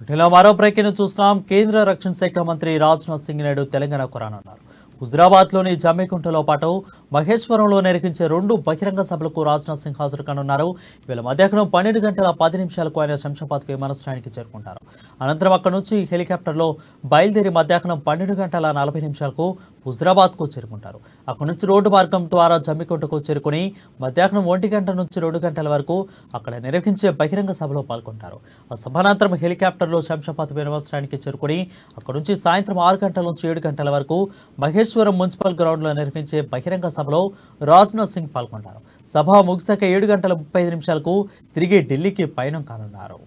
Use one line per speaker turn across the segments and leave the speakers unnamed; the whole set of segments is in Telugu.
ఇలా మరో బ్రేకింగ్ చూస్తున్నాం కేంద్ర రక్షణ శాఖ మంత్రి రాజ్నాథ్ సింగ్ నాయుడు తెలంగాణకు రానున్నారు హుజరాబాద్లోని జమ్మికుంటలో పాటు మహేశ్వరంలో నిర్వహించే రెండు బహిరంగ సభలకు రాజ్నాథ్ సింగ్ హాజరు కానున్నారు వీళ్ళ మధ్యాహ్నం పన్నెండు గంటల పది నిమిషాలకు ఆయన శంషాబాద్ విమానాశ్రయానికి చేరుకుంటారు అనంతరం అక్కడి నుంచి హెలికాప్టర్లో బయలుదేరి మధ్యాహ్నం పన్నెండు గంటల నలభై నిమిషాలకు హుజరాబాద్కు చేరుకుంటారు అక్కడి నుంచి రోడ్డు మార్గం ద్వారా జమ్మికుంటకు చేరుకుని మధ్యాహ్నం ఒంటి గంట నుంచి రెండు గంటల వరకు అక్కడ నిర్వహించే బహిరంగ సభలో పాల్గొంటారు ఆ సభానంతరం హెలికాప్టర్లో శంషాబాద్ విమానాశ్రయానికి చేరుకుని అక్కడి నుంచి సాయంత్రం ఆరు గంటల నుంచి ఏడు గంటల వరకు మహేశ్వరం మున్సిపల్ గ్రౌండ్లో నిర్వహించే బహిరంగ సభలో రాజ్నాథ్ సింగ్ పాల్గొంటారు సభ ముగిసాక ఏడు గంటల ముప్పై ఐదు నిమిషాలకు తిరిగి ఢిల్లీకి పయనం కానున్నారు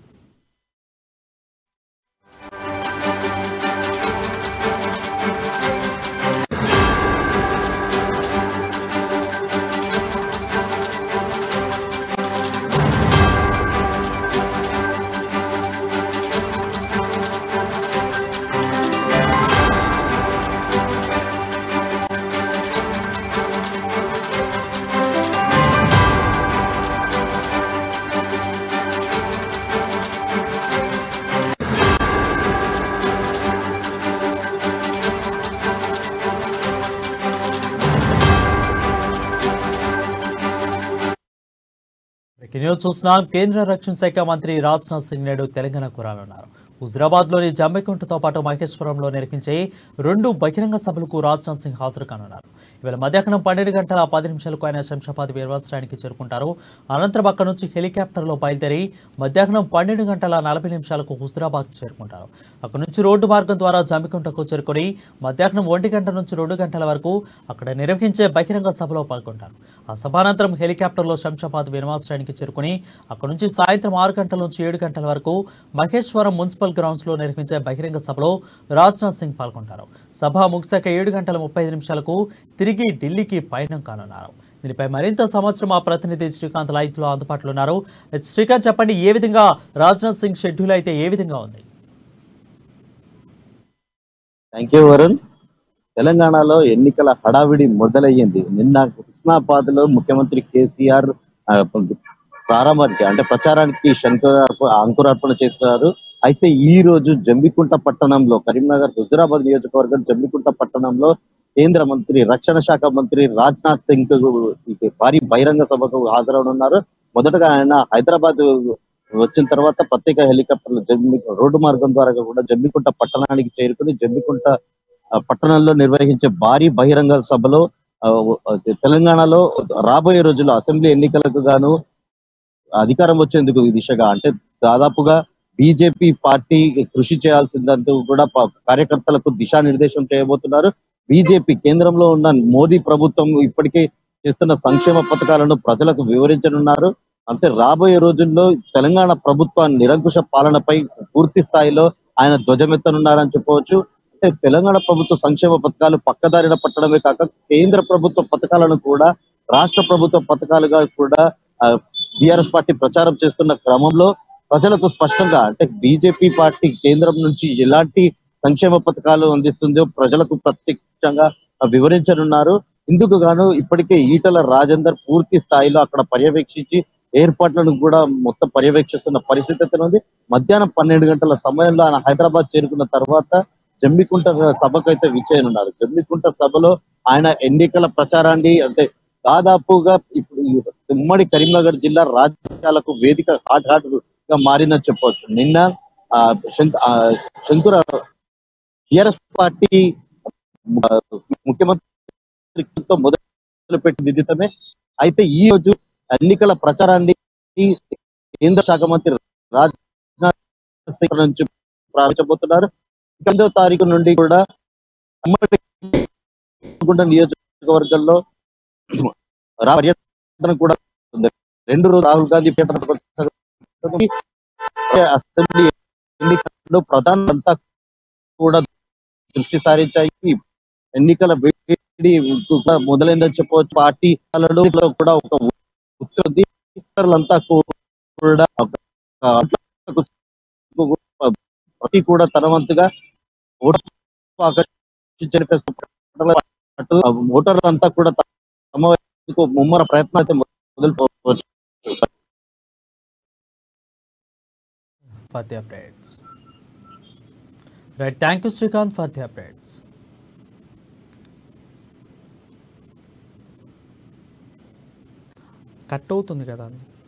బ్రేకింగ్ న్యూస్ చూస్తున్నాం కేంద్ర రక్షణ శాఖ మంత్రి రాజ్నాథ్ సింగ్ నాయుడు తెలంగాణకు రానున్నారు హుజరాబాద్లోని జమ్మికుంటతో పాటు మహేశ్వరంలో నిర్వహించే రెండు బహిరంగ సభలకు రాజ్నాథ్ సింగ్ హాజరు కానున్నారు ఇవాళ మధ్యాహ్నం పన్నెండు గంటల పది నిమిషాలకు ఆయన శంషాబాద్ విమానాశ్రయానికి చేరుకుంటారు అనంతరం అక్కడి నుంచి హెలికాప్టర్లో బయలుదేరి మధ్యాహ్నం పన్నెండు గంటల నలభై నిమిషాలకు హుజరాబాద్ చేరుకుంటారు అక్కడి నుంచి రోడ్డు మార్గం ద్వారా జమ్మికుంటకు చేరుకొని మధ్యాహ్నం ఒంటి గంట నుంచి రెండు గంటల వరకు అక్కడ నిర్వహించే బహిరంగ సభలో పాల్గొంటారు ఆ సభానంతరం హెలికాప్టర్లో శంషాబాద్ విమానాశ్రయానికి చేరుకుని అక్కడి నుంచి సాయంత్రం ఆరు గంటల నుంచి ఏడు గంటల వరకు మహేశ్వరం మున్సిపల్ గ్రౌండ్స్ లో నిర్వహించే బహిరంగ సభలో రాజ్నాథ్ సింగ్ పాల్గొంటారు సభ ముగిసాక ఏడు గంటల ముప్పై ఐదు నిమిషాలకు తిరిగి ఢిల్లీకి పయనం కానున్నారు దీనిపై మరింత సమాచారం మా ప్రతినిధి శ్రీకాంత్ లైవ్ లో అందుబాటులో ఉన్నారు శ్రీకాంత్ చెప్పండి ఏ విధంగా రాజ్నాథ్ సింగ్ షెడ్యూల్ అయితే ఏ విధంగా ఉంది
థ్యాంక్ యూ వరుణ్ తెలంగాణలో ఎన్నికల హడావిడి మొదలయ్యింది నిన్న హుస్నాబాద్ లో ముఖ్యమంత్రి కేసీఆర్ ఆ, ప్రారంభానికి అంటే ప్రచారానికి శంకురార్ప అంకురార్పణ చేస్తున్నారు అయితే ఈ రోజు జమ్మికుంట పట్టణంలో కరీంనగర్ హుజురాబాద్ నియోజకవర్గం జమ్మికుంట పట్టణంలో కేంద్ర మంత్రి రక్షణ శాఖ మంత్రి రాజ్నాథ్ సింగ్ ఈ భారీ బహిరంగ సభకు హాజరవనున్నారు మొదటగా ఆయన హైదరాబాద్ వచ్చిన తర్వాత ప్రత్యేక హెలికాప్టర్లు జమ్మి రోడ్డు మార్గం ద్వారా కూడా జమ్మికుంట పట్టణానికి చేరుకుని జమ్మికుంట ఆ, పట్టణంలో నిర్వహించే భారీ బహిరంగ సభలో ఆ, తెలంగాణలో రాబోయే రోజుల్లో అసెంబ్లీ ఎన్నికలకు గాను అధికారం వచ్చేందుకు ఈ దిశగా అంటే దాదాపుగా బీజేపీ పార్టీ కృషి చేయాల్సిందంటూ కూడా ప- కార్యకర్తలకు దిశానిర్దేశం చేయబోతున్నారు బీజేపీ కేంద్రంలో ఉన్న మోదీ ప్రభుత్వం ఇప్పటికే చేస్తున్న సంక్షేమ పథకాలను ప్రజలకు వివరించనున్నారు అంటే రాబోయే రోజుల్లో తెలంగాణ ప్రభుత్వ నిరంకుశ పాలనపై పూర్తి స్థాయిలో ఆయన ధ్వజమెత్తనున్నారని చెప్పవచ్చు అంటే తెలంగాణ ప్రభుత్వ సంక్షేమ పథకాలు పక్కదారిన పట్టడమే కాక కేంద్ర ప్రభుత్వ పథకాలను కూడా రాష్ట్ర ప్రభుత్వ పథకాలుగా కూడా బీఆర్ఎస్ పార్టీ ప్రచారం చేస్తున్న క్రమంలో ప్రజలకు స్పష్టంగా అంటే బీజేపీ పార్టీ కేంద్రం నుంచి ఎలాంటి సంక్షేమ పథకాలు అందిస్తుందో ప్రజలకు ప్రత్యక్షంగా వివరించనున్నారు ఇందుకు గాను ఇప్పటికే ఈటల రాజేందర్ పూర్తి స్థాయిలో అక్కడ పర్యవేక్షించి ఏర్పాట్లను కూడా మొత్తం పర్యవేక్షిస్తున్న పరిస్థితి అయితే ఉంది మధ్యాహ్నం పన్నెండు గంటల సమయంలో ఆయన హైదరాబాద్ చేరుకున్న తర్వాత జమ్మికుంట సభకు అయితే విచ్చేయనున్నారు జమ్మికుంట సభలో ఆయన ఎన్నికల ప్రచారాన్ని అంటే దాదాపుగా ఇప్పుడు ఈ ఉమ్మడి కరీంనగర్ జిల్లా రాజకీయాలకు వేదిక హాట్ హాట్ గా మారిందని చెప్పవచ్చు నిన్న ఆ, శంక- ఆ, శంకుర టిఆర్ఎస్ పార్టీ ఆ, ముఖ్యమంత్రితో మొదలు పెట్టి విదితమే అయితే ఈ రోజు ఎన్నికల ప్రచారాన్ని కేంద్ర శాఖ మంత్రి రాజ్నాథ్ సింగ్ నుంచి ప్రారంభించబోతున్నారు ఎనిమిదో తారీఖు నుండి కూడా ఉమ్మడి నల్గొండ నియోజకవర్గంలో రా- పర్యటన కూడా ఉంది. రెండు రోజులు రాహుల్ గాంధీ పర్యటన కొనసాగుతుంది. అసెంబ్లీ ఎన్నికల్లో ప్రధానంతా కూడా దృష్టి సారించాయి ఎన్నికల వేడి కూడా మొదలైందని చెప్పవచ్చు పార్టీలలో కూడా ఒక ఉత్తర్వుంది ఇతరులంతా కూడా ఒక ప్రతి కూడా తన వంతుగా ఓటు ఆకర్షించని అటు ఓటర్లంతా కూడా తమ వైపుకు ముమ్మర ప్రయత్నం అయితే మొదలు
for the updates right thank you Srikanth for the updates cut అవుతుంది కదా